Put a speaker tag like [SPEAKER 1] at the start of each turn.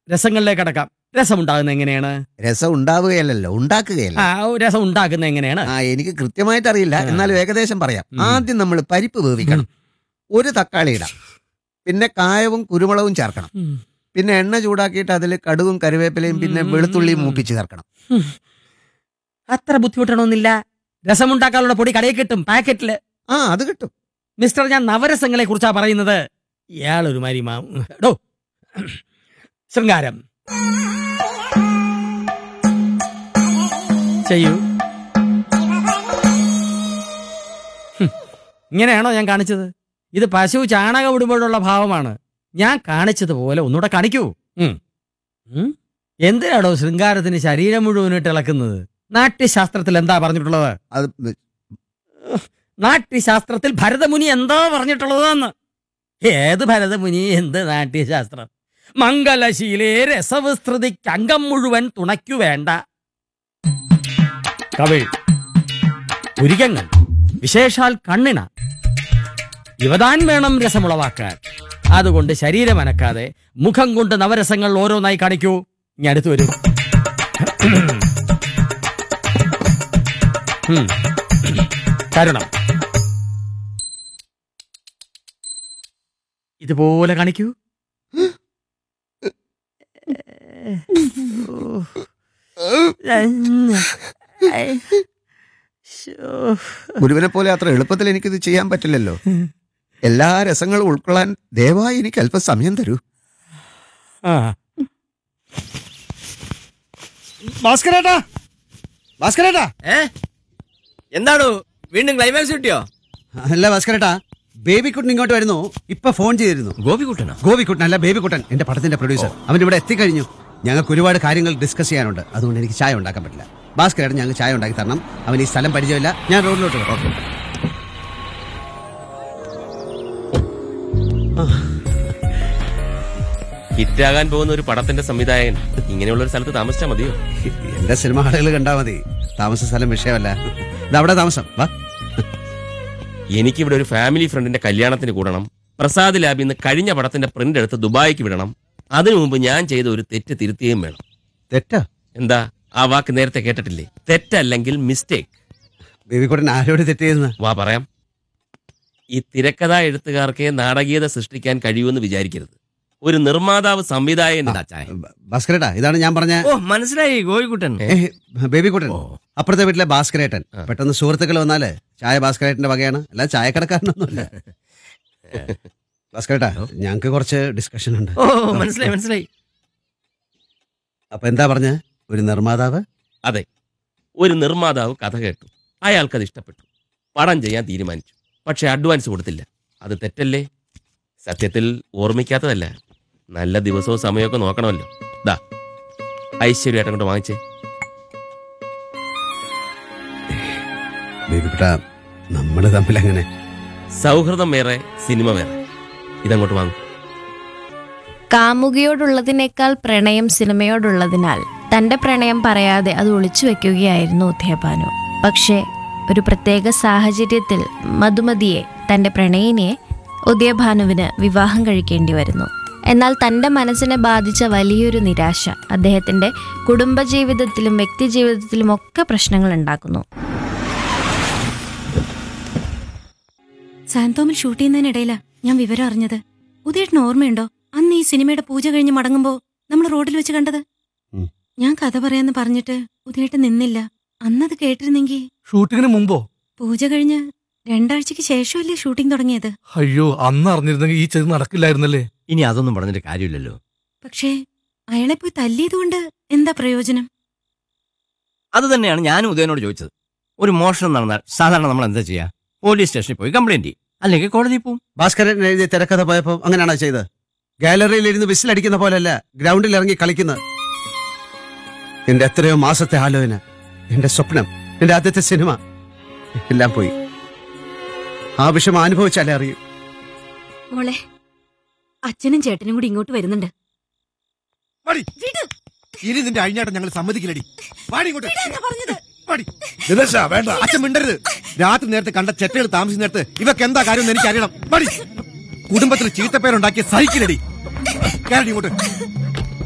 [SPEAKER 1] രസങ്ങളിലേക്ക് അടക്കാം രസം ഉണ്ടാകുന്നത് എങ്ങനെയാണ്
[SPEAKER 2] രസം ഉണ്ടാവുകയല്ലല്ലോ ഉണ്ടാക്കുകയല്ല
[SPEAKER 1] ആ രസം ഉണ്ടാക്കുന്നത് എങ്ങനെയാണ്
[SPEAKER 2] ആ എനിക്ക് കൃത്യമായിട്ട് അറിയില്ല
[SPEAKER 1] ആ.
[SPEAKER 2] എന്നാലും ഏകദേശം പറയാം
[SPEAKER 1] ഉം.
[SPEAKER 2] ആദ്യം നമ്മൾ പരിപ്പ് വേവിക്കണം ഒരു തക്കാളി ഇടാം പിന്നെ കായവും കുരുമുളകും ചേർക്കണം
[SPEAKER 1] ഉം.
[SPEAKER 2] പിന്നെ എണ്ണ ചൂടാക്കിയിട്ട് അതിൽ കടുകും കറിവേപ്പിലയും പിന്നെ
[SPEAKER 1] ഉം.
[SPEAKER 2] വെളുത്തുള്ളിയും മൂപ്പിച്ച് ചേർക്കണം
[SPEAKER 1] അത്ര ബുദ്ധിമുട്ടണമെന്നില്ല രസമുണ്ടാക്കാനുള്ള പൊടി കടയിൽ കിട്ടും പാക്കറ്റില്
[SPEAKER 2] ആ അത് കിട്ടും
[SPEAKER 1] മിസ്റ്റർ ഞാൻ നവരസങ്ങളെ കുറിച്ചാ പറയുന്നത് ഇയാളൊരു മാതിരി മാ ഡോ ശൃംഗാരം ചെയ്യൂ ഹും. ഇങ്ങനെയാണോ ഞാൻ കാണിച്ചത് ഇത് പശു ചാണകം ഇടുമ്പോഴുള്ള ഭാവമാണ് ഞാൻ കാണിച്ചതുപോലെ ഒന്നുകൂടെ കാണിക്കൂ ഉം. ഉം? എന്തിനാടോ ശൃംഗാരത്തിന് ശരീരം മുഴുവനിട്ട് ഇളക്കുന്നത് നാട്യശാസ്ത്രത്തിൽ എന്താ പറഞ്ഞിട്ടുള്ളത്
[SPEAKER 2] അത്
[SPEAKER 1] നാട്യശാസ്ത്രത്തിൽ ഭരതമുനി എന്താ പറഞ്ഞിട്ടുള്ളതെന്ന് ഏത് ഭരതമുനി എന്ത് നാട്യശാസ്ത്രം മംഗലശീലേ രസവിസ്തൃതിക്ക് അംഗം മുഴുവൻ തുണയ്ക്കു വേണ്ട കവിൾ പുരികങ്ങൾ വിശേഷാൽ കണ്ണിണ ഇവതാൻ വേണം രസമുളവാക്കാൻ അതുകൊണ്ട് ശരീരം അനക്കാതെ മുഖം കൊണ്ട് നവരസങ്ങൾ ഓരോന്നായി കാണിക്കൂ ഞാൻ അടുത്ത് വരൂ ഉം. കരുണം ഇതുപോലെ കാണിക്കൂ
[SPEAKER 2] ഗുരുവിനെ പോലെ അത്ര എളുപ്പത്തിൽ എനിക്കിത് ചെയ്യാൻ പറ്റില്ലല്ലോ എല്ലാ രസങ്ങളും ഉൾക്കൊള്ളാൻ ദയവായി എനിക്ക് അല്പം സമയം തരൂ
[SPEAKER 1] ആ
[SPEAKER 3] ഭാസ്കരേട്ടാ ഭാസ്കരേട്ടാ
[SPEAKER 4] ഏ എന്താണോ വീണ്ടും ക്ലൈമാക്സ് കിട്ടിയോ
[SPEAKER 3] അല്ല ഭാസ്കരേട്ടാ ബേബിക്കുട്ടൻ ഇങ്ങോട്ട് വരുന്നു ഇപ്പൊ ഫോൺ ചെയ്തിരുന്നു
[SPEAKER 4] ഗോപിക്കുട്ടനോ
[SPEAKER 3] ഗോപിക്കുട്ടൻ അല്ല ബേബിക്കുട്ടൻ എന്റെ പടത്തിന്റെ പ്രൊഡ്യൂസർ അവൻ ഇവിടെ എത്തിക്കഴിഞ്ഞു ഞങ്ങൾക്ക് ഒരുപാട് കാര്യങ്ങൾ ഡിസ്കസ് ചെയ്യാനുണ്ട് അതുകൊണ്ട് എനിക്ക് ചായ ഉണ്ടാക്കാൻ പറ്റില്ല ഭാസ്കരേട്ടൻ ഞങ്ങൾക്ക് ചായ ഉണ്ടാക്കി തരണം അവൻ ഈ സ്ഥലം പരിചയമില്ല ഞാൻ റോഡിലോട്ട് വരാം
[SPEAKER 5] ഹിറ്റാകാൻ പോകുന്ന ഒരു പടത്തിന്റെ സംവിധായകൻ ഇങ്ങനെയുള്ള ഒരു സ്ഥലത്ത് താമസിച്ചാൽ മതിയോ
[SPEAKER 3] എന്റെ സിനിമ ഹാളുകൾ കണ്ടാ മതി താമസ സ്ഥലം വിഷയമല്ല ഇത് അവിടെ താമസം വാ
[SPEAKER 5] എനിക്കിവിടെ ഒരു ഫാമിലി ഫ്രണ്ടിന്റെ കല്യാണത്തിന് കൂടണം പ്രസാദ് ലാബിൽ നിന്ന് കഴിഞ്ഞ പടത്തിന്റെ പ്രിന്റ് എടുത്ത് ദുബായിക്ക് വിടണം അതിനു മുമ്പ് ഞാൻ ചെയ്ത ഒരു തെറ്റ് തിരുത്തുകയും വേണം
[SPEAKER 3] തെറ്റാ
[SPEAKER 5] എന്താ ആ വാക്ക് നേരത്തെ കേട്ടിട്ടില്ലേ തെറ്റല്ലെങ്കിൽ മിസ്റ്റേക്ക്
[SPEAKER 3] ബേബിക്കുട്ടൻ ആരോട് തെറ്റ് ചെയ്യുന്ന
[SPEAKER 5] വാ പറയാം ഈ തിരക്കഥാ എഴുത്തുകാർക്ക് നാടകീയത സൃഷ്ടിക്കാൻ കഴിയുമെന്ന് വിചാരിക്കരുത് ഒരു നിർമ്മാതാവ് സംവിധായകൻ
[SPEAKER 3] ഭാസ്കരേട്ടാ ഇതാണ് ഞാൻ പറഞ്ഞ
[SPEAKER 4] ഓ മനസ്സിലായി ഗോപിക്കുട്ടൻ
[SPEAKER 3] ഏ, ബേബിക്കുട്ടൻ
[SPEAKER 5] ഓ.
[SPEAKER 3] അപ്പുറത്തെ വീട്ടിലെ ഭാസ്കരേട്ടൻ
[SPEAKER 5] ആ.
[SPEAKER 3] പെട്ടെന്ന് സുഹൃത്തുക്കൾ വന്നാല് ചായ ഭാസ്കരേട്ടന്റെ വകയാണ് അല്ല ചായക്കടക്കാരനൊന്നുമില്ല ഭാസ്കരേട്ടാ ഞങ്ങക്ക് കുറച്ച് ഡിസ്കഷൻ ഉണ്ട്
[SPEAKER 4] ഓ മനസ്സിലായി മനസ്സിലായി
[SPEAKER 3] അപ്പൊ എന്താ പറഞ്ഞ ഒരു നിർമ്മാതാവ്
[SPEAKER 5] അതെ ഒരു നിർമ്മാതാവ് കഥ കേട്ടു അയാൾക്കത് ഇഷ്ടപ്പെട്ടു പടം ചെയ്യാൻ തീരുമാനിച്ചു പക്ഷെ അഡ്വാൻസ് കൊടുത്തില്ല അത് തെറ്റല്ലേ സത്യത്തിൽ ഓർമ്മിക്കാത്തതല്ല നല്ല ദിവസവും സമയമൊക്കെ നോക്കണമല്ലോ ദാ ഐശ്വര്യമായിട്ട് അങ്ങോട്ട് വാങ്ങിച്ചേ
[SPEAKER 3] ബേബിക്കുട്ട നമ്മള് തമ്മിൽ അങ്ങനെ
[SPEAKER 5] സൗഹൃദം വേറെ സിനിമ വേറെ ഇതങ്ങോട്ട് വാങ്ങും
[SPEAKER 6] കാമുകിയോടുള്ളതിനേക്കാൾ പ്രണയം സിനിമയോടുള്ളതിനാൽ തന്റെ പ്രണയം പറയാതെ അത് ഒളിച്ചു വെക്കുകയായിരുന്നു ഉദയഭാനു പക്ഷേ ഒരു പ്രത്യേക സാഹചര്യത്തിൽ മധുമതിയെ തന്റെ പ്രണയിനിയെ ഉദയഭാനുവിന് വിവാഹം കഴിക്കേണ്ടി വരുന്നു എന്നാൽ തന്റെ മനസ്സിനെ ബാധിച്ച വലിയൊരു നിരാശ അദ്ദേഹത്തിന്റെ കുടുംബജീവിതത്തിലും വ്യക്തിജീവിതത്തിലും ഒക്കെ പ്രശ്നങ്ങൾ ഉണ്ടാക്കുന്നു
[SPEAKER 7] സാന്തോമിൽ ഷൂട്ട് ചെയ്യുന്നതിനിടയിലാ ഞാൻ വിവരം അറിഞ്ഞത് ഉദയേട്ടന് ഓർമ്മയുണ്ടോ അന്ന് ഈ സിനിമയുടെ പൂജ കഴിഞ്ഞ് മടങ്ങുമ്പോ നമ്മൾ റോഡിൽ വെച്ച് കണ്ടത്
[SPEAKER 3] ഉം.
[SPEAKER 7] ഞാൻ കഥ പറയാന്ന് പറഞ്ഞിട്ട് ഉദയേട്ടൻ നിന്നില്ല അന്നത് കേട്ടിരുന്നെങ്കി
[SPEAKER 8] ഷൂട്ടിങ്ങിന് മുമ്പോ
[SPEAKER 7] പൂജ കഴിഞ്ഞ് രണ്ടാഴ്ചക്ക് ശേഷമല്ലേ ഷൂട്ടിംഗ് തുടങ്ങിയത്
[SPEAKER 8] അയ്യോ അന്ന് അറിഞ്ഞിരുന്നെങ്കിൽ ഈ ചെത് നടക്കില്ലായിരുന്നല്ലേ
[SPEAKER 4] ഇനി അതൊന്നും പറഞ്ഞിട്ട് കാര്യമില്ലല്ലോ
[SPEAKER 7] പക്ഷേ അയാളെ പോയി തല്ലിയതുകൊണ്ട് എന്താ പ്രയോജനം
[SPEAKER 4] അത് തന്നെയാണ് ഞാനും ഉദയനോട് ചോദിച്ചത് ഒരു മോഷണം നടന്നാൽ സാധാരണ നമ്മൾ എന്താ ചെയ്യാ പോലീസ് സ്റ്റേഷനിൽ പോയി കംപ്ലൈന്റ് ചെയ്യും അല്ലെങ്കിൽ കോടതിയിൽ പോവും
[SPEAKER 3] ഭാസ്കരൻ എഴുതിയ തിരക്കഥ പോയപ്പോ അങ്ങനെയാണോ ചെയ്തത് ഗാലറിയിൽ ഇരുന്ന് വിസിലടിക്കുന്ന പോലല്ല ഗ്രൗണ്ടിൽ ഇറങ്ങി കളിക്കുന്നത് എന്റെ എത്രയോ മാസത്തെ ആലോചന എന്റെ സ്വപ്നം എന്റെ ആദ്യത്തെ സിനിമ എല്ലാം പോയി ആ വിഷമം അനുഭവിച്ചാലേ അറിയൂ
[SPEAKER 7] മോളെ അച്ഛനും ചേട്ടനും കൂടി ഇങ്ങോട്ട് വരുന്നുണ്ട്
[SPEAKER 9] ഇനി നിന്റെ അഴിഞ്ഞാട്ടം ഞങ്ങൾ സമ്മതിക്കില്ലടി വാടി ഇങ്ങോട്ട്
[SPEAKER 7] പറഞ്ഞത്
[SPEAKER 9] വാടി. ദിനേശ, വേണ്ട അച്ഛൻ മിണ്ടരുത് രാത്രി നേരത്തെ കണ്ട ചെറ്റകൾ താമസിക്കുന്ന നേരത്ത് ഇവക്ക് എന്താ കാര്യം എന്ന് എനിക്ക് അറിയണം വാടി കുടുംബത്തിൽ ചീത്തപ്പേരുണ്ടാക്കിയ സഹിക്കില്ലടി കേരടി ഇങ്ങോട്ട്